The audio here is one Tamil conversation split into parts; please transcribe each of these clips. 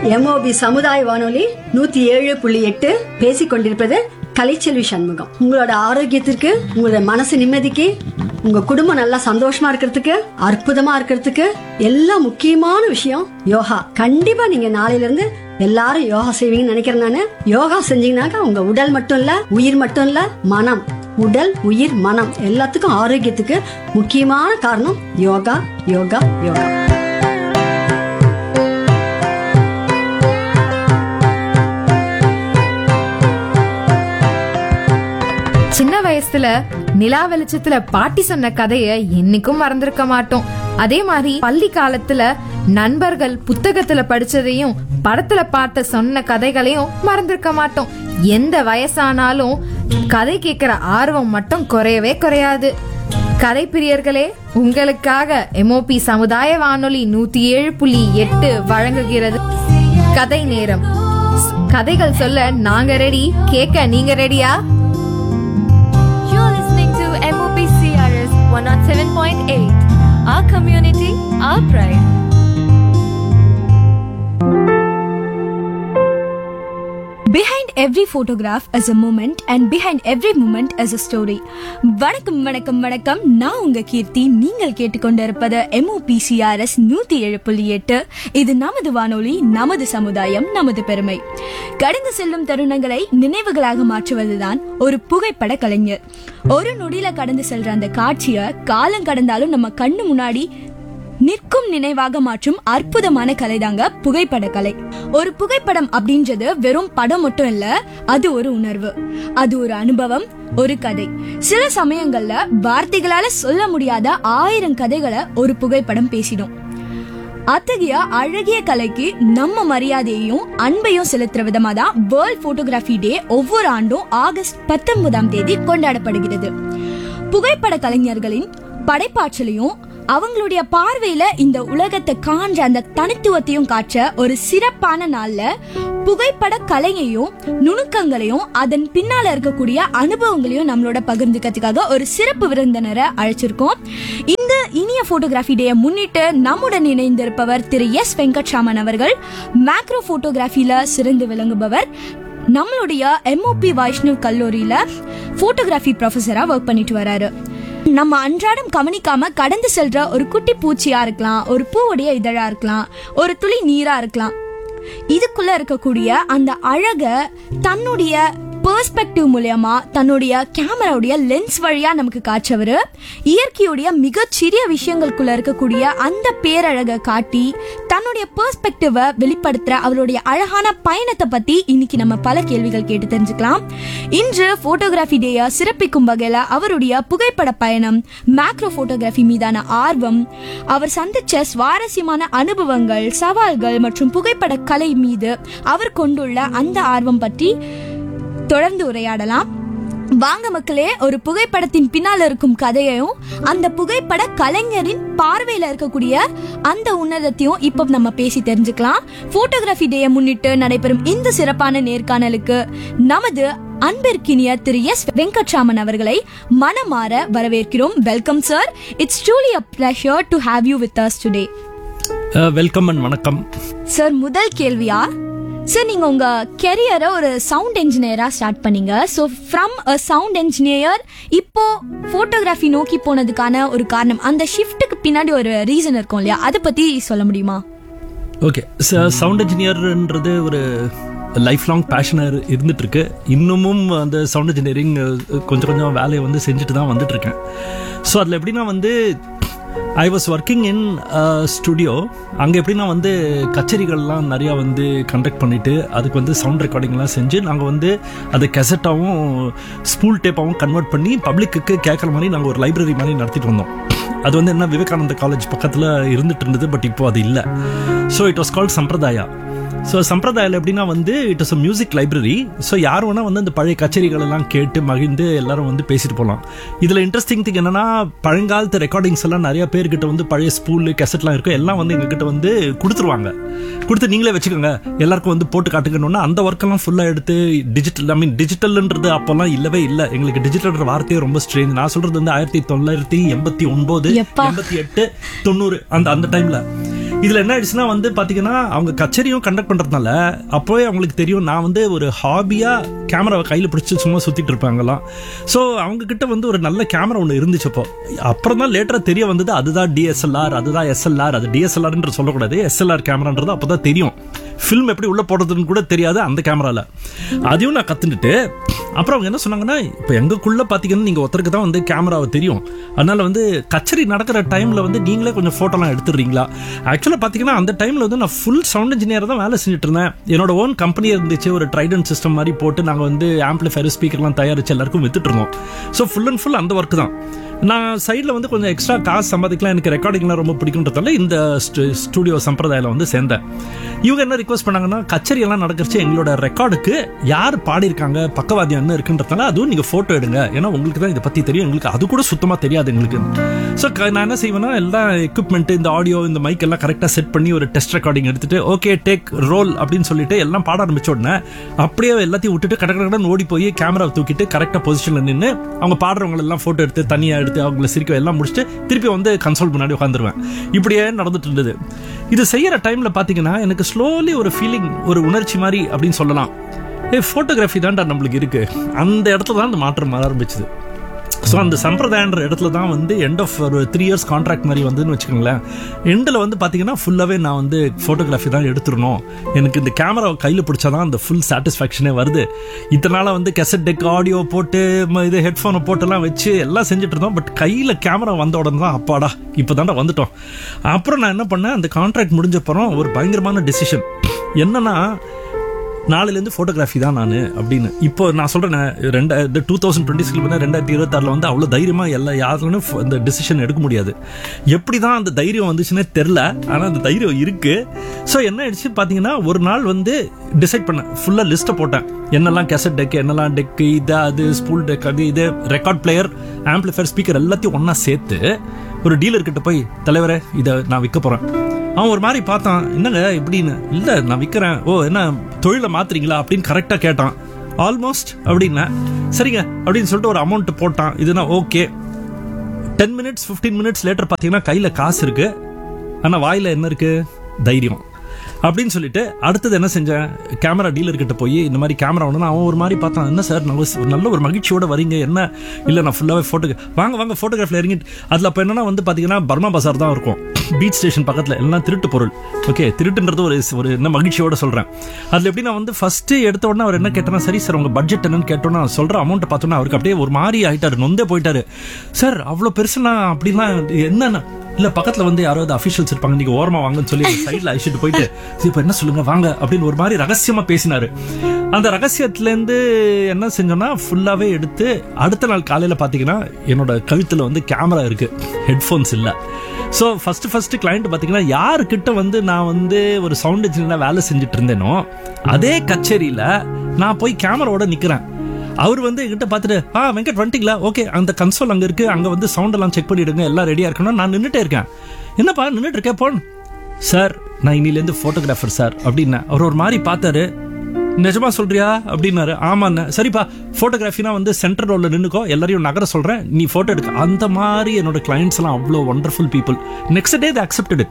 எம்ஓபி சமுதாய வானொலி நூத்தி ஏழு புள்ளி எட்டு பேசிக் கொண்டிருப்பது கலைச்செல்வி சண்முகம் உங்களோட ஆரோக்கியத்திற்கு உங்களோட மனசு நிம்மதிக்கு உங்க குடும்பம் நல்லா சந்தோஷமா இருக்கிறதுக்கு அற்புதமா இருக்கிறதுக்கு எல்லாம் முக்கியமான விஷயம் யோகா கண்டிப்பா நீங்க நாளையில இருந்து எல்லாரும் யோகா செய்வீங்கன்னு நினைக்கிறேன் நானு யோகா செஞ்சீங்கன்னாக்கா உங்க உடல் மட்டும் இல்ல உயிர் மட்டும் இல்ல மனம் உடல் உயிர் மனம் எல்லாத்துக்கும் ஆரோக்கியத்துக்கு முக்கியமான காரணம் யோகா யோகா யோகா சின்ன வயசுல நிலா வெளிச்சத்துல பாட்டி சொன்ன கதைய என்னைக்கும் மறந்திருக்க மாட்டோம் அதே மாதிரி பள்ளி காலத்துல நண்பர்கள் புத்தகத்துல படிச்சதையும் படத்துல பார்த்த சொன்ன கதைகளையும் மறந்திருக்க மாட்டோம் எந்த வயசானாலும் கதை கேட்கிற ஆர்வம் மட்டும் குறையவே குறையாது கதை பிரியர்களே உங்களுக்காக எம்ஓபி சமுதாய வானொலி நூத்தி ஏழு புள்ளி எட்டு வழங்குகிறது கதை நேரம் கதைகள் சொல்ல நாங்க ரெடி கேட்க நீங்க ரெடியா You're listening to MOP CRS 107.8. Our community, our pride. Behind every photograph is a moment and behind every moment is a story. வணக்கம் வணக்கம் வணக்கம் நான் உங்க கீர்த்தி நீங்கள் கேட்டுக்கொண்டிருப்பது எம்ஓபிசிஆர்எஸ் நூத்தி ஏழு புள்ளி எட்டு இது நமது வானொலி நமது சமுதாயம் நமது பெருமை கடந்து செல்லும் தருணங்களை நினைவுகளாக மாற்றுவதுதான் ஒரு புகைப்பட கலைஞர் ஒரு நொடியில கடந்து செல்ற அந்த காட்சியை காலம் கடந்தாலும் நம்ம கண்ணு முன்னாடி நிற்கும் நினைவாக மாற்றும் அற்புதமான கலைதாங்க புகைப்பட கலை ஒரு புகைப்படம் அப்படின்றது வெறும் படம் மட்டும் இல்ல அது ஒரு உணர்வு அது ஒரு அனுபவம் ஒரு கதை சில சமயங்கள்ல வார்த்தைகளால சொல்ல முடியாத ஆயிரம் கதைகளை ஒரு புகைப்படம் பேசிடும் அத்தகைய அழகிய கலைக்கு நம்ம மரியாதையையும் அன்பையும் செலுத்துற விதமா தான் வேர்ல்ட் போட்டோகிராஃபி டே ஒவ்வொரு ஆண்டும் ஆகஸ்ட் பத்தொன்பதாம் தேதி கொண்டாடப்படுகிறது புகைப்பட கலைஞர்களின் படைப்பாற்றலையும் அவங்களுடைய பார்வையில இந்த உலகத்தை காண்ற அந்த தனித்துவத்தையும் காற்ற ஒரு சிறப்பான நாள்ல புகைப்பட கலையையும் நுணுக்கங்களையும் அதன் பின்னால இருக்கக்கூடிய அனுபவங்களையும் நம்மளோட பகிர்ந்துக்கிறதுக்காக ஒரு சிறப்பு விருந்தினரை அழைச்சிருக்கோம் இந்த இனிய போட்டோகிராஃபி டேயை முன்னிட்டு நம்முடன் இணைந்திருப்பவர் திரு எஸ் வெங்கட்ராமன் அவர்கள் மேக்ரோ போட்டோகிராஃபில சிறந்து விளங்குபவர் நம்மளுடைய எம்ஓபி வைஷ்ணவ் கல்லூரியில போட்டோகிராஃபி ப்ரொஃபஸரா ஒர்க் பண்ணிட்டு வராரு நம்ம அன்றாடம் கவனிக்காம கடந்து செல்ற ஒரு குட்டி பூச்சியா இருக்கலாம் ஒரு பூவுடைய இதழா இருக்கலாம் ஒரு துளி நீரா இருக்கலாம் இதுக்குள்ள இருக்கக்கூடிய அந்த அழக தன்னுடைய பெர்ஸ்பெக்டிவ் மூலியமா தன்னுடைய கேமராவுடைய லென்ஸ் வழியா நமக்கு காய்ச்சவர் இயற்கையுடைய மிகச்சிறிய விஷயங்களுக்குள்ள இருக்கக்கூடிய அந்த பேரழகை காட்டி தன்னுடைய பெர்ஸ்பெக்டிவை வெளிப்படுத்துற அவருடைய அழகான பயணத்தை பத்தி இன்னைக்கு நம்ம பல கேள்விகள் கேட்டு தெரிஞ்சுக்கலாம் இன்று போட்டோகிராஃபி டேயை சிறப்பிக்கும் வகையில அவருடைய புகைப்பட பயணம் மேக்ரோ போட்டோகிராஃபி மீதான ஆர்வம் அவர் சந்திச்ச சுவாரஸ்யமான அனுபவங்கள் சவால்கள் மற்றும் புகைப்பட கலை மீது அவர் கொண்டுள்ள அந்த ஆர்வம் பற்றி தொடர்ந்து உரையாடலாம் வாங்க மக்களே ஒரு புகைப்படத்தின் பின்னால் இருக்கும் கதையையும் அந்த புகைப்பட கலைஞரின் பார்வையில இருக்கக்கூடிய அந்த உன்னதத்தையும் இப்போ நம்ம பேசி தெரிஞ்சுக்கலாம் போட்டோகிராஃபி டேயை முன்னிட்டு நடைபெறும் இந்த சிறப்பான நேர்காணலுக்கு நமது அன்பிற்கினிய திரு எஸ் வெங்கட்ராமன் அவர்களை மனமாற வரவேற்கிறோம் welcome sir it's truly a pleasure to have you with us today welcome and வணக்கம் சார் முதல் கேள்வியா சார் நீங்க உங்க கெரியரை ஒரு சவுண்ட் என்ஜினியரா ஸ்டார்ட் பண்ணீங்க so from a sound engineer இப்போ போட்டோகிராஃபி நோக்கி போனதுக்கான ஒரு காரணம் அந்த ஷிஃப்ட்டுக்கு பின்னாடி ஒரு ரீசன் இருக்கும் இல்லையா அதை பத்தி சொல்ல முடியுமா ஓகே சவுண்ட் இன்ஜினியர்ன்றது ஒரு லைஃப் லாங் பேஷனர் இருந்துட்டு இருக்கு இன்னமும் அந்த சவுண்ட் இன்ஜினியரிங் கொஞ்சம் கொஞ்சம் வேலையை வந்து செஞ்சுட்டு தான் வந்துட்டு இருக்கேன் ஸோ அதில் எப்படின்னா வந்து I was working in studio அங்கே எப்படின்னா வந்து கச்சேரிகள்லாம் நிறையா வந்து கண்டக்ட் பண்ணிட்டு அதுக்கு வந்து சவுண்ட் ரெக்கார்டிங்லாம் செஞ்சு நாங்கள் வந்து அதை கெசட்டாகவும் ஸ்பூல் டேப்பாகவும் கன்வெர்ட் பண்ணி பப்ளிக்கு கேட்குற மாதிரி நாங்கள் ஒரு லைப்ரரி மாதிரி நடத்திட்டு வந்தோம் அது வந்து என்ன விவேகானந்த காலேஜ் பக்கத்தில் இருந்துட்டு இருந்தது பட் இப்போ அது இல்லை so it was called Sampradaya so சம்பிரதாயில் எப்படின்னா வந்து it is a music library so யார் வேணா வந்து அந்த பழைய கச்சேரிகள் எல்லாம் கேட்டு மகிழ்ந்து எல்லாரும் வந்து பேசிட்டு போகலாம் இதில் இன்ட்ரெஸ்டிங் திங் என்னன்னா பழங்காலத்து ரெக்கார்டிங்ஸ் எல்லாம் நிறைய பேர்கிட்ட வந்து பழைய ஸ்பூல் கெசட்லாம் இருக்கும் எல்லாம் வந்து எங்ககிட்ட வந்து கொடுத்துருவாங்க கொடுத்து நீங்களே வச்சுக்கோங்க எல்லாருக்கும் வந்து போட்டு காட்டுங்கன்னு அந்த ஒர்க்கெல்லாம் ஃபுல்லாக எடுத்து டிஜிட்டல் ஐ மீன் டிஜிட்டல்ன்றது அப்போல்லாம் இல்லவே இல்லை எங்களுக்கு டிஜிட்டல்ன்ற வார்த்தையே ரொம்ப ஸ்ட்ரேஞ்ச் நான் சொல்றது வந்து ஆயிரத்தி தொள்ளாயிரத்தி எண்பத்தி ஒன்பது எப்பா. எண்பத்தி எட்டு தொண்ணூறு அந்த அந்த டைம்ல இதுல என்ன ஆயிடுச்சுன்னா வந்து பாத்தீங்கன்னா அவங்க கச்சேரியும் கண்டக்ட் பண்றதுனால அப்போவே அவங்களுக்கு தெரியும் நான் வந்து ஒரு ஹாபியா கேமராவை கையில பிடிச்சி சும்மா சுத்திட்டு இருப்பாங்கலாம் ஸோ அவங்க கிட்ட வந்து ஒரு நல்ல கேமரா ஒன்று இருந்துச்சு அப்போ அப்புறம் தான் லேட்டரா தெரிய வந்தது அதுதான் டிஎஸ்எல்ஆர் அதுதான் எஸ்எல்ஆர் அது டிஎஸ்எல்ஆர்ன்ற சொல்லக்கூடாது எஸ்எல்ஆர் கேமரான்றது அப்பதான் தெரியும் ஃபில்ம் எப்படி உள்ள போடுறதுன்னு கூட தெரியாது அந்த கேமரால அதையும் நான் கத்துக்கிட்டு அப்புறம் அவங்க என்ன சொன்னாங்கன்னா இப்போ எங்களுக்குள்ள பாத்தீங்கன்னா நீங்க ஒருத்தருக்கு தான் வந்து கேமராவை தெரியும் அதனால வந்து கச்சேரி நடக்கிற டைம்ல வந்து நீங்களே கொஞ்சம் போட்டோலாம் எடுத்துடுறீங்களா ஆக்சுவலா பாத்தீங்கன்னா அந்த டைம்ல வந்து நான் ஃபுல் சவுண்ட் இன்ஜினியர் தான் வேலை செஞ்சுட்டு இருந்தேன் என்னோட ஓன் கம்பெனி இருந்துச்சு ஒரு ட்ரைடன் சிஸ்டம் மாதிரி போட்டு நாங்க வந்து ஆம்பிளிஃபயர் ஸ்பீக்கர்லாம் தயாரிச்சு எல்லாருக்கும் வித்துட்டு இருந்தோம் ஸோ ஃபுல் அண்ட் ஃபுல் அந்த ஒர்க் தான் நான் சைடில் வந்து கொஞ்சம் எக்ஸ்ட்ரா காசு சம்பாதிக்கலாம் எனக்கு ரெக்கார்டிங்லாம் ரொம்ப பிடிக்குன்றதால இந்த ஸ்டுடியோ சம்பிரதாயில வந்து சேர்ந்தேன் இவங்க என்ன ரிக்வஸ்ட் பண்ணாங்கன்னா கச்சேரி எல்லாம் நடக்கிறச்சு எங்களோட ரெக்கார்டுக்கு யார் பாடியிருக்காங்க பக்கவாதியம் என்ன இருக்குன்றதால அதுவும் நீங்க போட்டோ எடுங்க ஏன்னா உங்களுக்கு தான் இதை பத்தி தெரியும் எங்களுக்கு அது கூட சுத்தமா தெரியாது எங்களுக்கு ஸோ நான் என்ன செய்வேன்னா எல்லா எக்யூப்மெண்ட் இந்த ஆடியோ இந்த மைக் எல்லாம் கரெக்டாக செட் பண்ணி ஒரு டெஸ்ட் ரெக்கார்டிங் எடுத்துட்டு ஓகே டேக் ரோல் அப்படின்னு சொல்லிட்டு எல்லாம் பாட ஆரம்பிச்ச உடனே அப்படியே எல்லாத்தையும் விட்டுட்டு கடை கடன்னு ஓடி போய் கேமராவை தூக்கிட்டு கரெக்டாக பொசிஷன்ல நின்று அவங்க பாடுறவங்க எல்லாம் போட்டோ எடுத்து தனியா எடுத்து அவங்கள சிரிக்க எல்லாம் முடிச்சுட்டு திருப்பி வந்து கன்சோல் முன்னாடி உட்காந்துருவேன் இப்படியே நடந்துட்டு இருந்தது இது செய்யற டைம்ல பாத்தீங்கன்னா எனக்கு ஸ்லோலி ஒரு ஃபீலிங் ஒரு உணர்ச்சி மாதிரி அப்படின்னு சொல்லலாம் ஏ ஃபோட்டோகிராஃபி தான்டா நம்மளுக்கு இருக்கு அந்த இடத்துல தான் அந்த மாற்றம் வர ஆரம்பிச்சது ஸோ அந்த சம்பிரதாயன்ற இடத்துல தான் வந்து எண்ட் ஆஃப் ஒரு த்ரீ இயர்ஸ் கான்ட்ராக்ட் மாதிரி வந்துன்னு வச்சுக்கோங்களேன் எண்டில் வந்து பார்த்தீங்கன்னா ஃபுல்லாகவே நான் வந்து ஃபோட்டோகிராஃபி தான் எடுத்துடணும் எனக்கு இந்த கேமரா கையில் பிடிச்சாதான் அந்த ஃபுல் சாட்டிஸ்ஃபேக்ஷனே வருது இத்தனை நாளாக வந்து கெசட் டெக் ஆடியோ போட்டு ம, இது ஹெட்ஃபோனை போட்டெல்லாம் வச்சு எல்லாம் செஞ்சுட்டு இருந்தோம் பட் கையில் கேமரா வந்த உடனே தான் அப்பாடா இப்போ தாண்டா வந்துட்டோம் அப்புறம் நான் என்ன பண்ணேன் அந்த கான்ட்ராக்ட் முடிஞ்சப்பறம் ஒரு பயங்கரமான டெசிஷன் என்னன்னா நாளையிலேருந்து ஃபோட்டோகிராஃபி தான் நான் அப்படின்னு இப்போ நான் சொல்றேன் ரெண்டா டூ தௌசண்ட் டுவெண்ட்டி சிக்ஸ் ரெண்டாயிரத்தி இருபத்தாறில் வந்து அவ்வளோ தைரியமா எல்லா யாருலும் இந்த டிசிஷன் எடுக்க முடியாது எப்படி தான் அந்த தைரியம் வந்துச்சுன்னே தெரில ஆனால் அந்த தைரியம் இருக்கு ஸோ என்ன ஆயிடுச்சு பார்த்தீங்கன்னா ஒரு நாள் வந்து டிசைட் பண்ணேன் ஃபுல்லாக லிஸ்ட்டை போட்டேன் என்னெல்லாம் கேசட் டெக் என்னெல்லாம் டெக் இது அது ஸ்பூல் டெக் அது இது ரெக்கார்ட் பிளேயர் ஆம்பிளிஃபயர் ஸ்பீக்கர் எல்லாத்தையும் ஒன்றா சேர்த்து ஒரு டீலர் கிட்ட போய் தலைவரே இதை நான் விற்க போறேன் அவன் ஒரு மாதிரி பார்த்தான் என்னங்க இப்படின்னு இல்ல நான் விற்கிறேன் ஓ என்ன தொழிலை மாத்துறீங்களா அப்படின்னு கரெக்டா கேட்டான் ஆல்மோஸ்ட் அப்படின்னா சரிங்க அப்படின்னு சொல்லிட்டு ஒரு அமௌண்ட் போட்டான் இதுனா okay ten minutes 15 minutes later பார்த்தீங்கன்னா கையில் காசு இருக்கு ஆனால் வாயில் என்ன இருக்கு தைரியம் அப்படின்னு சொல்லிட்டு அடுத்தது என்ன செஞ்சேன் கேமரா டீலர் கிட்ட போய் இந்த மாதிரி கேமரா ஒன்று அவன் ஒரு மாதிரி பார்த்தான் என்ன சார் நல்ல ஒரு நல்ல ஒரு மகிழ்ச்சியோட வரீங்க என்ன இல்லை நான் ஃபுல்லாகவே ஃபோட்டோ வாங்க வாங்க ஃபோட்டோகிராஃபில் இறங்கிட்டு அதில் அப்போ என்னன்னா வந்து பார்த்தீங்கன்னா பர்மா பசார் தான் இருக்கும் பீச் ஸ்டேஷன் பக்கத்தில் எல்லாம் திருட்டு பொருள் ஓகே திருட்டுன்றது ஒரு ஒரு என்ன மகிழ்ச்சியோட சொல்கிறேன் அதில் எப்படி நான் வந்து ஃபர்ஸ்ட் எடுத்த உடனே அவர் என்ன கேட்டேன்னா சரி சார் உங்க பட்ஜெட் என்னன்னு கேட்டோன்னா சொல்கிற அமௌண்ட்டை பார்த்தோன்னா அவருக்கு அப்படியே ஒரு மாதிரி ஆயிட்டாரு நொந்தே போயிட்டாரு சார் அவ்வளோ பெருசுனா அப்படிலாம் என்னன்னா இல்ல பக்கத்துல வந்து யாராவது அபிஷியல்ஸ் இருப்பாங்க நீங்க ஓரமா வாங்கன்னு சொல்லி சைடுல அழிச்சிட்டு போயிட்டு "சரி, இப்ப என்ன சொல்லுங்க வாங்க அப்படின்னு ஒரு மாதிரி ரகசியமா பேசினாரு அந்த ரகசியத்துல இருந்து என்ன செஞ்சோம்னா ஃபுல்லாவே எடுத்து அடுத்த நாள் காலையில பாத்தீங்கன்னா என்னோட கழுத்துல வந்து கேமரா இருக்கு ஹெட்ஃபோன்ஸ் இல்ல ஸோ ஃபர்ஸ்ட் ஃபர்ஸ்ட் கிளைண்ட் பார்த்தீங்கன்னா யாருக்கிட்ட வந்து நான் வந்து ஒரு சவுண்ட் இன்ஜினியராக வேலை செஞ்சுட்டு இருந்தேனோ அதே கச்சேரியில நான் போய் கேமராவோட நிக்கிறேன் அவர் வந்து என்கிட்ட பார்த்துட்டு ஆ வெங்கட் வந்துட்டீங்களா ஓகே அந்த கன்சோல் அங்க இருக்கு அங்க வந்து சவுண்ட் எல்லாம் செக் பண்ணிடுங்க எல்லாம் ரெடியா இருக்கணும் நான் நின்னுட்டே இருக்கேன் என்னப்பா நின்னுட்டு இருக்கேன் போன் சார் நான் இன்னிலேருந்து போட்டோகிராஃபர் சார் அப்படின்னேன் அவர் ஒரு மாதிரி பார்த்தாரு நிஜமா சொல்றியா அப்படின்னாரு ஆமாண்ணே சரிப்பா போட்டோகிராஃபினா வந்து சென்டர் ரோல்ல நின்னுக்கோ எல்லாரையும் நகர சொல்றேன் நீ போட்டோ எடுக்க அந்த மாதிரி என்னோட கிளைண்ட்ஸ் எல்லாம் அவ்வளோ wonderful people next day they accepted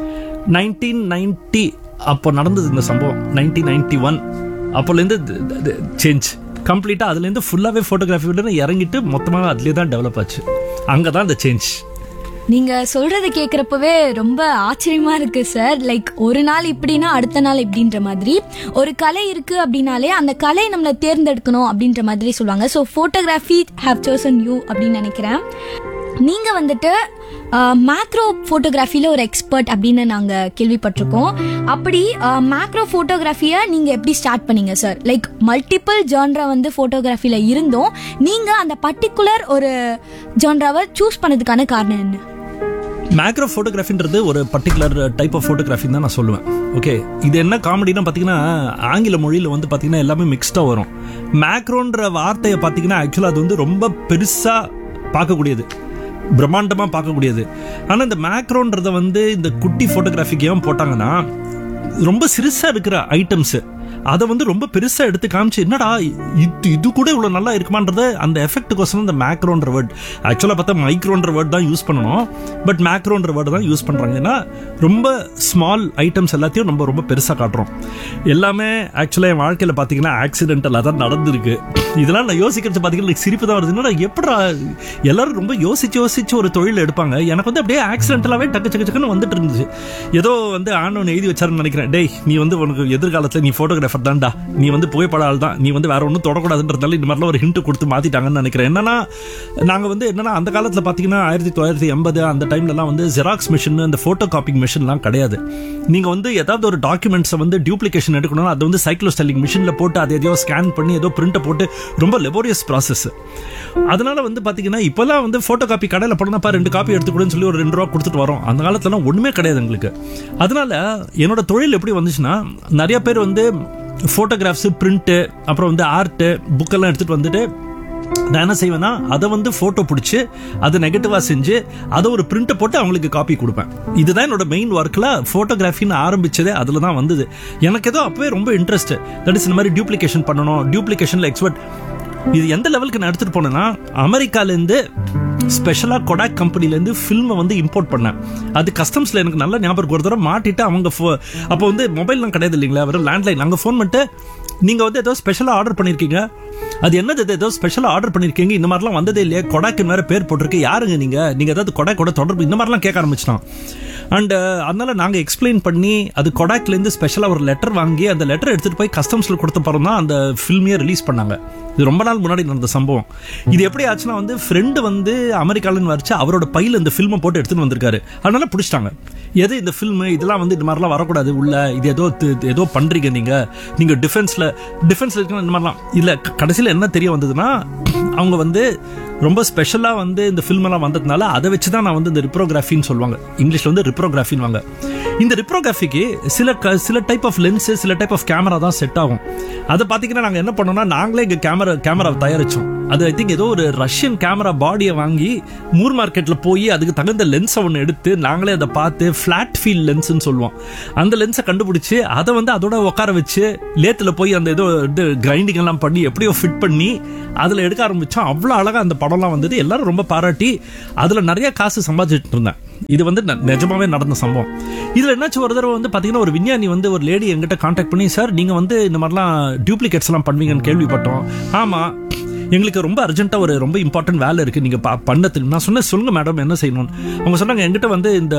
nineteen ninety அப்போ நடந்தது இந்த சம்பவம் நைன்டீன் நைன்டி ஒன் அப்போலேருந்து சேஞ்ச் கம்ப்ளீட்டாக அதுலேருந்து ஃபுல்லாகவே ஃபோட்டோகிராஃபி விட இறங்கிட்டு மொத்தமாக அதுலேயே தான் டெவலப் ஆச்சு அங்கே தான் இந்த சேஞ்ச் நீங்க சொல்றத கேக்குறப்பவே ரொம்ப ஆச்சரியமா இருக்கு சார் லைக் ஒரு நாள் இப்படின்னா அடுத்த நாள் இப்படின்ற மாதிரி ஒரு கலை இருக்கு அப்படின்னாலே அந்த கலை நம்மளை தேர்ந்தெடுக்கணும் அப்படின்ற மாதிரி சொல்லுவாங்க so photography have chosen you அப்படின்னு நினைக்கிறேன் நீங்க வந்துட்டு மேக்ரோ ஃபோட்டோகிராஃபியில் ஒரு எக்ஸ்பர்ட் அப்படின்னு நாங்கள் கேள்விப்பட்டிருக்கோம் அப்படி மேக்ரோ ஃபோட்டோகிராஃபியை நீங்கள் எப்படி ஸ்டார்ட் பண்ணீங்க சார் லைக் மல்டிபிள் ஜான்ரா வந்து ஃபோட்டோகிராஃபியில் இருந்தும் நீங்கள் அந்த பர்டிகுலர் ஒரு ஜான்ராவை சூஸ் பண்ணதுக்கான காரணம் என்ன மேக்ரோ ஃபோட்டோகிராஃபின்றது ஒரு பர்டிகுலர் டைப் ஆஃப் ஃபோட்டோகிராஃபி தான் நான் சொல்லுவேன் ஓகே இது என்ன காமெடினா பார்த்தீங்கன்னா ஆங்கில மொழியில் வந்து பார்த்தீங்கன்னா எல்லாமே மிக்ஸ்டாக வரும் மேக்ரோன்ற வார்த்தையை பார்த்தீங்கன்னா ஆக்சுவலாக அது வந்து ரொம்ப பெருசாக பார்க்கக்கூடியது பிரம்மாண்டமாக பார்க்கக்கூடியது ஆனால் இந்த மேக்ரோன்றத வந்து இந்த குட்டி ஃபோட்டோகிராஃபிக்கு ஏன் போட்டாங்கன்னா ரொம்ப சிறுசாக இருக்கிற ஐட்டம்ஸ் அதை வந்து ரொம்ப பெருசா எடுத்து காமிச்சு என்னடா இது இது கூட இவ்வளவு நல்லா இருக்குமான்றத அந்த எஃபெக்ட்டுக்கோசரம் இந்த மேக்ரோன்ற வேர்ட் ஆக்சுவலா பார்த்தா மைக்ரோன்ற வேர்ட் தான் யூஸ் பண்ணணும் பட் மேக்ரோன்ற வேர்டு தான் யூஸ் பண்றாங்க ஏன்னா ரொம்ப ஸ்மால் ஐட்டம்ஸ் எல்லாத்தையும் நம்ம ரொம்ப பெருசா காட்டுறோம் எல்லாமே ஆக்சுவலா என் வாழ்க்கையில பாத்தீங்கன்னா ஆக்சிடென்டலா தான் நடந்திருக்கு இதெல்லாம் நான் யோசிக்கிறது பாத்தீங்கன்னா எனக்கு சிரிப்பு தான் வருது என்னடா எப்படா எல்லாரும் ரொம்ப யோசிச்சு யோசிச்சு ஒரு தொழில் எடுப்பாங்க எனக்கு வந்து அப்படியே ஆக்சிடென்டலாவே டக்கு டக்கு டக்குன்னு வந்துட்டு இருந்துச்சு ஏதோ வந்து ஆண்டவன் எழுதி வச்சாருன்னு நினைக்கிறேன் டேய் நீ வந்து உனக்கு எதிர்காலத்துல நீ போட்டோகிராஃபர் தான்டா நீ வந்து புகைப்பட ஆள் தான் நீ வந்து வேற ஒன்றும் தொடக்கூடாதுன்றதால இந்த மாதிரிலாம் ஒரு ஹிண்ட் கொடுத்து மாத்திட்டாங்கன்னு நினைக்கிறேன் என்னன்னா நாங்க வந்து என்னன்னா அந்த காலத்துல பாத்தீங்கன்னா ஆயிரத்தி தொள்ளாயிரத்தி எண்பது அந்த டைம்லலாம் வந்து ஜெராக்ஸ் மிஷின் அந்த போட்டோ காப்பிங் மிஷின்லாம் கிடையாது நீங்க வந்து ஏதாவது ஒரு டாக்குமெண்ட்ஸை வந்து டியூப்ளிகேஷன் எடுக்கணும் அதை வந்து சைக்ளோஸ்டெல்லிங் மிஷின்ல போட்டு அதை எதையோ ஸ்கேன் பண்ணி ஏதோ பிரிண்ட்டை போட்டு ரொம்ப லெபோரியஸ் ப்ராசஸ் அதனால வந்து பாத்தீங்கன்னா இப்பெல்லாம் வந்து போட்டோ காப்பி கடையில் போனப்பா ரெண்டு காப்பி எடுத்துக்கூடன்னு சொல்லி ஒரு ரெண்டு ரூபா கொடுத்துட்டு வரோம் அந்த காலத்துலலாம் ஒண்ணுமே கிடையாது எங்களுக்கு அதனால என்னோட தொழில் எப்படி வந்துச்சுன்னா நிறைய பேர் வந்து ஃபோட்டோகிராஃப்ஸ் பிரிண்ட்டு அப்புறம் வந்து ஆர்ட்டு புக்கெல்லாம் எடுத்துட்டு வந்துட்டு நான் என்ன செய்வேன்னா அதை வந்து போட்டோ பிடிச்சி அதை நெகட்டிவா செஞ்சு அதை ஒரு பிரிண்ட் போட்டு அவங்களுக்கு காப்பி கொடுப்பேன் இதுதான் என்னோட மெயின் ஒர்க்ல போட்டோகிராஃபின்னு ஆரம்பிச்சதே அதுல தான் வந்தது எனக்கு ஏதோ அப்பவே ரொம்ப இன்ட்ரெஸ்ட் தட் இஸ் இந்த மாதிரி டியூப்ளிகேஷன் பண்ணணும் டியூப்ளிகேஷன்ல எக்ஸ்பர்ட் இது எந்த லெவலுக்கு நான் எடுத்துட்டு போனேன்னா அமெரிக்கால இருந்து ஸ்பெஷலா கொடாக் கம்பெனில இருந்து ஃபில்மை வந்து இம்போர்ட் பண்ணேன் அது கஸ்டம்ஸ்ல எனக்கு நல்ல ஞாபகம் இருக்கு. ஒரு தடவை மாட்டிட்டு அவங்க pho- அப்போ வந்து மொபைல்லாம் கிடையாது இல்லைங்களா வெறும் லேண்ட்லைன் அங்க ஃபோன் பண்ணிட்டு நீங்க வந்து ஏதோ ஸ்பெஷலா ஆர்டர் பண்ணிருக்கீங்க அது என்னது இது? ஏதோ ஸ்பெஷலா ஆர்டர் பண்ணிருக்கீங்க இந்த மாதிரிலாம் வந்ததே இல்லையா கொடாக்குன்னு வேற பேர் போட்டிருக்கு யாருங்க நீங்க நீங்க ஏதாவது கொடாக்கோட தொடர்பு இந்த மாதிரிலாம் கேட்க ஆரம்பிச்சிட்டான் அண்ட் அதனால நாங்க எக்ஸ்பிளைன் பண்ணி அது கொடாக்ல இருந்து ஸ்பெஷலா ஒரு லெட்டர் வாங்கி அந்த லெட்டர் எடுத்துட்டு போய் கஸ்டம்ஸ்ல கொடுத்த பிறகு தான் அந்த ஃபில்மையே ரிலீஸ் பண்ணாங்க இது ரொம்ப நாள் முன்னாடி நடந்த சம்பவம் இது எப்படி ஆச்சுன்னா வந்து ஃப்ரெண்டு வந்து அமெரிக்காலன்னு வரைச்சு அவரோட பையில இந்த ஃபில்மை போட்டு எடுத்துட்டு வந்திருக்காரு அதனால பிடிச்சிட்டாங்க எது இந்த ஃபில்ம் இதெல்லாம் வந்து இந்த மாதிரிலாம் வரக்கூடாது உள்ள இது ஏதோ தி- ஏதோ பண்றீங்க நீங்க நீங்க டிஃபென்ஸ்ல டிஃபென்ஸ்ல இருக்கணும் இந்த மாதிரிலாம் இல்ல க- கடைசியில என்ன தெரிய வந்ததுன்னா அவங்க வந்து ரொம்ப ஸ்பெஷலா வந்து இந்த ஃபில்ம் எல்லாம் வந்ததுனால அதை வச்சு தான் நான் வந்து இந்த ரிப்ரோகிராஃபின்னு சொல்லுவாங்க இங்கிலீஷ்ல வந்து ரிப்ரோகிராஃபின்னு வாங்க இந்த ரிப்ரோகிராஃபிக்கு சில க- சில டைப் ஆஃப் லென்ஸ் சில டைப் ஆஃப் கேமரா தான் செட் ஆகும் அதை பாத்தீங்கன்னா நாங்க என்ன பண்ணோம்னா நாங்களே இங்க கேமரா கேமரா தயாரிச்சோம் அது ஐ திங்க் ஏதோ ஒரு ரஷ்யன் கேமரா பாடியை வாங்கி மூர் மார்க்கெட்ல போய் அதுக்கு தகுந்த லென்ஸை ஒன்று எடுத்து நாங்களே அதை பார்த்து ஃபிளாட் ஃபீல் லென்ஸ்னு சொல்லுவோம் அந்த லென்ஸை கண்டுபிடிச்சு அதை வந்து அதோட உட்கார வச்சு லேத்துல போய் அந்த ஏதோ இது கிரைண்டிங் எல்லாம் பண்ணி எப்படியோ ஃபிட் பண்ணி அதுல எடுக்க ஆரம்பிச்சோம் அவ்வளவு அழகா அந்த படம்லாம் வந்தது எல்லாரும் ரொம்ப பாராட்டி அதுல நிறைய காசு சம்பாதிச்சிட்டு இருந்தேன் இது வந்து ந- நிஜமாவே நடந்த சம்பவம் இதுல என்னாச்சு ஒரு தடவை வந்து பாத்தீங்கன்னா ஒரு விஞ்ஞானி வந்து ஒரு லேடி எங்கிட்ட காண்டாக்ட் பண்ணி சார் நீங்க வந்து இந்த மாதிரிலாம் டூப்ளிகேட்ஸ் எல்லாம் பண்ணுவீங்கன்னு கேள்விப்பட்டோம் ஆமா எங்களுக்கு ரொம்ப அர்ஜென்ட்டா ஒரு ரொம்ப இம்பார்ட்டன்ட் வேலை இருக்கு நீங்க ப- பண்ண தெரியும் நான் சொன்னேன் சொல்லுங்க மேடம் என்ன செய்யணும் அவங்க சொன்னாங்க என்கிட்ட வந்து இந்த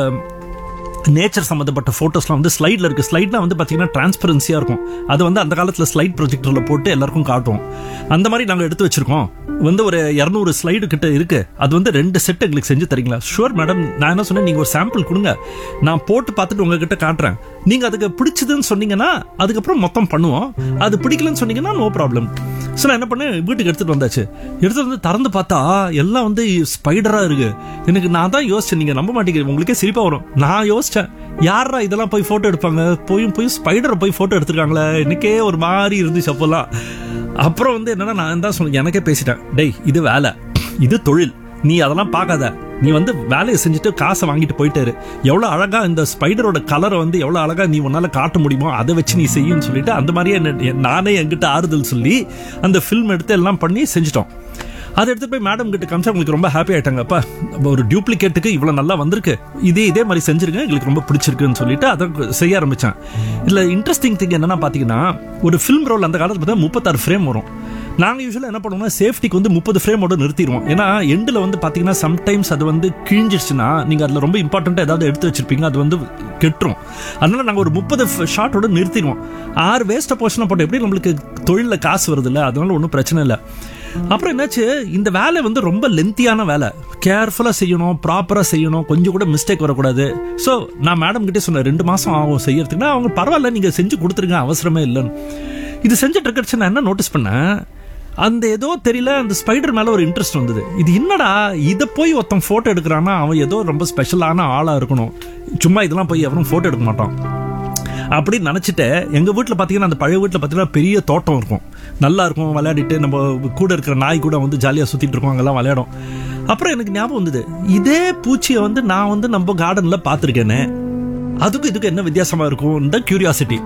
நேச்சர் சம்மந்தப்பட்ட ஃபோட்டோஸ்லாம் வந்து ஸ்லைடில் இருக்குது ஸ்லைட்னா வந்து பார்த்தீங்கன்னா டிரான்ஸ்பரன்சியாக இருக்கும் அது வந்து அந்த காலத்தில் ஸ்லைட் ப்ரொஜெக்டரில் போட்டு எல்லாருக்கும் காட்டுவோம் அந்த மாதிரி நாங்கள் எடுத்து வச்சிருக்கோம் வந்து ஒரு இரநூறு ஸ்லைடு கிட்ட இருக்கு அது வந்து ரெண்டு செட் எங்களுக்கு செஞ்சு தரீங்களா ஷுவர் மேடம் நான் என்ன சொன்னேன் நீங்கள் ஒரு சாம்பிள் கொடுங்க நான் போட்டு பார்த்துட்டு உங்ககிட்ட காட்டுறேன் நீங்கள் அதுக்கு பிடிச்சதுன்னு சொன்னீங்கன்னா அதுக்கப்புறம் மொத்தம் பண்ணுவோம் அது பிடிக்கலன்னு சொன்னீங்கன்னா நோ ப்ராப்ளம் ஸோ நான் என்ன பண்ணேன் வீட்டுக்கு எடுத்துட்டு வந்தாச்சு எடுத்துட்டு வந்து திறந்து பார்த்தா எல்லாம் வந்து ஸ்பைடரா இருக்கு எனக்கு நான் தான் யோசிச்சேன் நீங்க நம்ப மாட்டேங்கிறீங்க உங்களுக்கே சிரிப்பா வரும் நான் யோசிச்சேன் யாரா இதெல்லாம் போய் போட்டோ எடுப்பாங்க போயும் போய் ஸ்பைடரை போய் போட்டோ எடுத்திருக்காங்களே எனக்கே ஒரு மாதிரி இருந்துச்சு அப்போல்லாம் அப்புறம் வந்து என்னன்னா நான் தான் சொன்னேன் எனக்கே பேசிட்டேன் டேய் இது வேலை இது தொழில் நீ அதெல்லாம் பார்க்காத நீ வந்து வேலையை செஞ்சுட்டு காசை வாங்கிட்டு போயிட்டாரு எவ்வளவு அழகா இந்த ஸ்பைடரோட கலரை வந்து எவ்வளவு அழகா நீ உன்னால காட்ட முடியுமோ அதை வச்சு நீ செய்யுன்னு சொல்லிட்டு அந்த மாதிரியே என்ன- நானே என்கிட்ட ஆறுதல் சொல்லி அந்த ஃபில்ம் எடுத்து எல்லாம் பண்ணி செஞ்சுட்டோம் அதை எடுத்துட்டு போய் மேடம் கிட்ட காமிச்சா உங்களுக்கு ரொம்ப ஹாப்பி ஆயிட்டாங்கப்பா ஒரு டூப்ளிகேட்டுக்கு இவ்வளவு நல்லா வந்திருக்கு இதே இதே மாதிரி செஞ்சிருங்க எங்களுக்கு ரொம்ப பிடிச்சிருக்குன்னு சொல்லிட்டு அதை செய்ய ஆரம்பிச்சேன் இதுல இன்ட்ரெஸ்டிங் திங் என்னன்னா பாத்தீங்கன்னா ஒரு ஃபிலிம் ரோல் அந்த காலத்துல பார்த்தா முப்பத்தாறு ஃப்ரேம் வரும் நாங்க யூஸ்வலா என்ன பண்ணுவோம்னா சேஃப்டிக்கு வந்து முப்பது ஃப்ரேமோட நிறுத்திடுவோம் ஏன்னா எண்டில் வந்து பாத்தீங்கன்னா சம்டைம்ஸ் அது வந்து கிழிஞ்சிருச்சுன்னா நீங்க அதுல ரொம்ப இம்பார்ட்டண்டா ஏதாவது எடுத்து வச்சிருப்பீங்க அது வந்து கெட்டுரும் அதனால நாங்க ஒரு முப்பது ஷாட்டோட நிறுத்திடுவோம் ஆறு வேஸ்ட் போர்ஷன் போட்டு எப்படி நம்மளுக்கு தொழில காசு வருது இல்ல அதனால ஒன்றும் பிரச்சனை இல்லை அப்புறம் என்னாச்சு இந்த வேலை வந்து ரொம்ப லென்த்தியான வேலை கேர்ஃபுல்லா செய்யணும் ப்ராப்பரா செய்யணும் கொஞ்சம் கூட மிஸ்டேக் வரக்கூடாது ஸோ நான் மேடம் கிட்டே சொன்னேன் ரெண்டு மாசம் ஆகும் செய்யறதுக்குன்னா அவங்க பரவாயில்ல நீங்க செஞ்சு கொடுத்துருங்க அவசரமே இல்லைன்னு இது செஞ்சுட்டு இருக்கிறச்சு நான் என்ன நோட்டீஸ் பண்ணேன் அந்த ஏதோ தெரியல அந்த ஸ்பைடர் மேல ஒரு இன்ட்ரெஸ்ட் வந்தது இது என்னடா இதை போய் ஒருத்தன் போட்டோ எடுக்கிறான்னா அவன் ஏதோ ரொம்ப ஸ்பெஷலான ஆளா இருக்கணும் சும்மா இதெல்லாம் போய் எவரும் போட்டோ எடுக்க மாட்டான் அப்படி நினைச்சிட்டு எங்க வீட்ல பாத்தீங்கன்னா அந்த பழைய வீட்ல பாத்தீங்கன்னா பெரிய தோட்டம் இருக்கும் நல்லா இருக்கும் விளையாடிட்டு நம்ம கூட இருக்கிற நாய் கூட வந்து ஜாலியா சுத்திட்டு இருக்கோம் அங்கெல்லாம் விளையாடும் அப்புறம் எனக்கு ஞாபகம் வந்தது இதே பூச்சியை வந்து நான் வந்து நம்ம கார்டன்ல பாத்திருக்கேனே அதுக்கும் இதுக்கு என்ன வித்தியாசமா இருக்கும் கியூரியாசிட்டி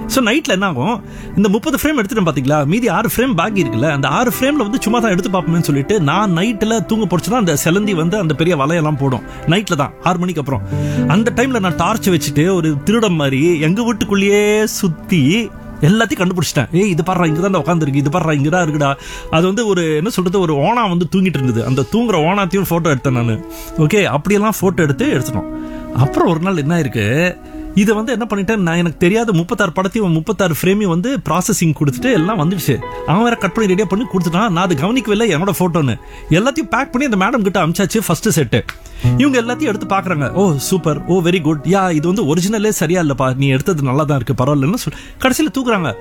ஸோ நைட்ல என்ன ஆகும் இந்த முப்பது ஃப்ரேம் எடுத்துட்டேன் பாத்தீங்களா மீதி ஆறு ஃப்ரேம் பாக்கி இருக்குல்ல அந்த ஆறு ஃப்ரேம்ல வந்து சும்மா தான் எடுத்து பார்ப்போம்னு சொல்லிட்டு நான் நைட்ல தூங்க போச்சு தான் அந்த செலந்தி வந்து அந்த பெரிய வலையெல்லாம் போடும் நைட்ல தான் ஆறு மணிக்கு அப்புறம் அந்த டைம்ல நான் டார்ச் வச்சுட்டு ஒரு திருடம் மாதிரி எங்க வீட்டுக்குள்ளேயே சுத்தி எல்லாத்தையும் கண்டுபிடிச்சிட்டேன் ஏய் இது பாடுறா இங்க தான் உட்காந்துருக்கு இது பாடுறா இங்க தான் இருக்குடா அது வந்து ஒரு என்ன சொல்றது ஒரு ஓனா வந்து தூங்கிட்டு இருந்தது அந்த தூங்குற ஓனாத்தையும் போட்டோ எடுத்தேன் நான் ஓகே அப்படியெல்லாம் போட்டோ எடுத்து எடுத்துட்டோம் அப்புறம் ஒரு நாள் என்ன ஆயிருக்கு இதை வந்து என்ன பண்ணிட்டேன் நான் எனக்கு தெரியாத முப்பத்தாறு படத்தையும் முப்பத்தாறு ஃப்ரேமையும் வந்து ப்ராசஸிங் கொடுத்துட்டு எல்லாம் வந்துடுச்சு அவன் வேற கட் பண்ணி ரெடியா பண்ணி கொடுத்துட்டான் நான் அது கவனிக்கவே இல்லை என்னோட போட்டோன்னு எல்லாத்தையும் பேக் பண்ணி அந்த மேடம் கிட்ட அமிச்சாச்சு ஃபர்ஸ்ட் செட்டு இவங்க எல்லாத்தையும் எடுத்து பாக்குறாங்க oh super oh very good yeah இது வந்து ஒரிஜினலே சரியா இல்லப்பா நீ எடுத்தது நல்லா தான் இருக்கு பரவாயில்லன்னு சொல்லி கடைசியில் தூக்குறாங்க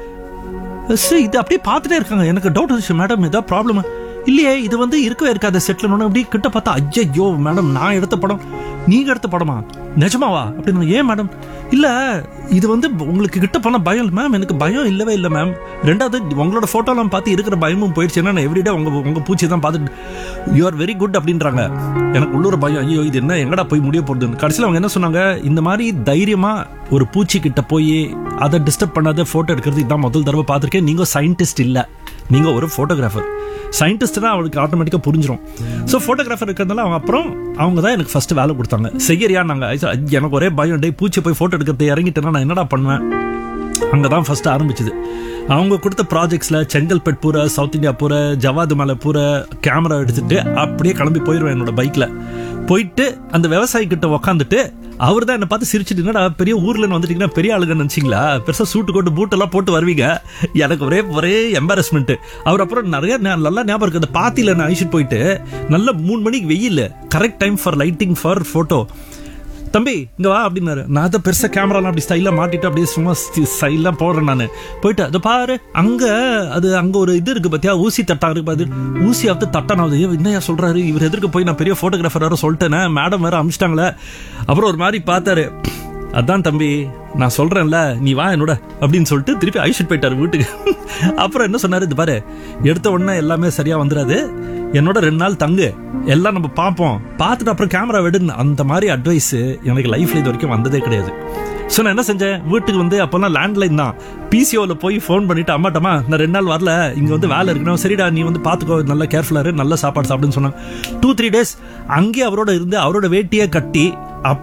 சரி இது அப்படியே பார்த்துட்டே இருக்காங்க எனக்கு டவுட் இருந்துச்சு மேடம் ஏதாவது ப்ராப்ளம் இல்லையே இது வந்து இருக்கவே இருக்காது செட்டில் அப்படியே கிட்ட பார்த்தா ஐயோ மேடம் நான் எடுத்த படம் நீங்க எடுத்த படமா நிஜமாவா அப்படின்னு ஏன் மேடம் இல்ல இது வந்து உங்களுக்கு கிட்ட போன பயம் இல்லை மேம் எனக்கு பயம் இல்லவே இல்லை மேம் ரெண்டாவது உங்களோட போட்டோலாம் பார்த்து இருக்கிற பயமும் போயிடுச்சு ஏன்னா நான் எவ்ரிடே உங்க உங்க பூச்சி தான் பார்த்துட்டு யூ ஆர் வெரி குட் அப்படின்றாங்க எனக்கு உள்ளூர் பயம் ஐயோ இது என்ன எங்கடா போய் முடிய போகுதுன்னு கடைசியில் அவங்க என்ன சொன்னாங்க இந்த மாதிரி தைரியமா ஒரு பூச்சி கிட்ட போய் அதை டிஸ்டர்ப் பண்ணாத போட்டோ எடுக்கிறது இதான் முதல் தடவை பார்த்துருக்கேன் நீங்க சயின்டிஸ்ட் இல்ல நீங்க ஒரு போட்டோகிராஃபர் சயின்டிஸ்ட்னா அவளுக்கு ஆட்டோமேட்டிக்காக புரிஞ்சிடும் ஸோ ஃபோட்டோகிராஃபர் இருக்கிறதுனால அவங்க அப்புறம் அவங்க தான் எனக்கு ஃபர்ஸ்ட் வேலை கொடுத்தாங்க செய்யறியா நாங்கள் எனக்கு ஒரே பயம் டே பூச்சி போய் ஃபோட்டோ எடுக்கிறது இறங்கிட்டேன்னா நான் என்னடா பண்ணுவேன் அங்கே தான் ஃபர்ஸ்ட் ஆரம்பிச்சது அவங்க கொடுத்த ப்ராஜெக்ட்ஸில் செங்கல்பட் பூரா சவுத் இந்தியா பூரா ஜவாது மலை பூரா கேமரா எடுத்துட்டு அப்படியே கிளம்பி போயிடுவேன் என்னோட பைக்கில் போயிட்டு அந்த விவசாயி கிட்ட உக்காந்துட்டு அவர் தான் என்னை பார்த்து சிரிச்சிட்டு என்னடா பெரிய ஊர்ல இருந்து வந்துட்டீங்கன்னா பெரிய ஆளுங்க நினைச்சிங்களா பெருசா சூட்டு கோட்டு பூட்டெல்லாம் போட்டு வருவீங்க எனக்கு ஒரே ஒரே எம்பாரஸ்மெண்ட் அவர் அப்புறம் நிறைய ஞா- நல்லா ஞாபகம் இருக்கு அந்த பாத்தியில நான் அழிச்சிட்டு போயிட்டு நல்ல மூணு மணிக்கு வெயில் correct time for lighting for photo தம்பி இங்க வா அப்படின்னாரு நான் தான் பெருசா கேமராலாம் அப்படி ஸ்டைலா மாட்டிட்டு அப்படியே சும்மா ஸ்டைலா போடுறேன் நான் போயிட்டு அதை பாரு அங்க அது அங்க ஒரு இது இருக்கு பாத்தியா ஊசி தட்டா இருக்கு பாரு ஊசி ஆஃப்து தட்டானாவது என்னையா சொல்றாரு இவர் எதிர்க்க போய் நான் பெரிய போட்டோகிராஃபர் வேற சொல்லிட்டேனே மேடம் வேற அமிச்சிட்டாங்களே அப்புறம் ஒரு மாதிரி பார்த்தாரு அதான் தம்பி நான் சொல்றேன்ல நீ வா என்னோட அப்படின்னு சொல்லிட்டு திருப்பி அழிச்சிட்டு போயிட்டாரு வீட்டுக்கு அப்புறம் என்ன சொன்னாரு இது பாரு எடுத்த உடனே எல்லாமே சரியா வந்துடாது என்னோட ரெண்டு நாள் தங்கு எல்லாம் நம்ம பார்ப்போம் பார்த்துட்டு அப்புறம் கேமரா விடுன்னு அந்த மாதிரி அட்வைஸ் எனக்கு லைஃப்ல இது வரைக்கும் வந்ததே கிடையாது ஸோ நான் என்ன செஞ்சேன் வீட்டுக்கு வந்து அப்போல்லாம் லேண்ட்லைன் தான் பிசிஓவில் போய் ஃபோன் பண்ணிட்டு அம்மாட்டமா நான் ரெண்டு நாள் வரல இங்கே வந்து வேலை இருக்கணும் சரிடா நீ வந்து பார்த்துக்கோ நல்லா கேர்ஃபுல்லாக இரு நல்ல சாப்பாடு சாப்பிடுன்னு சொன்னாங்க டூ த்ரீ டேஸ் அங்கேயே அவரோட இருந்து அவரோட வேட்டியை கட்டி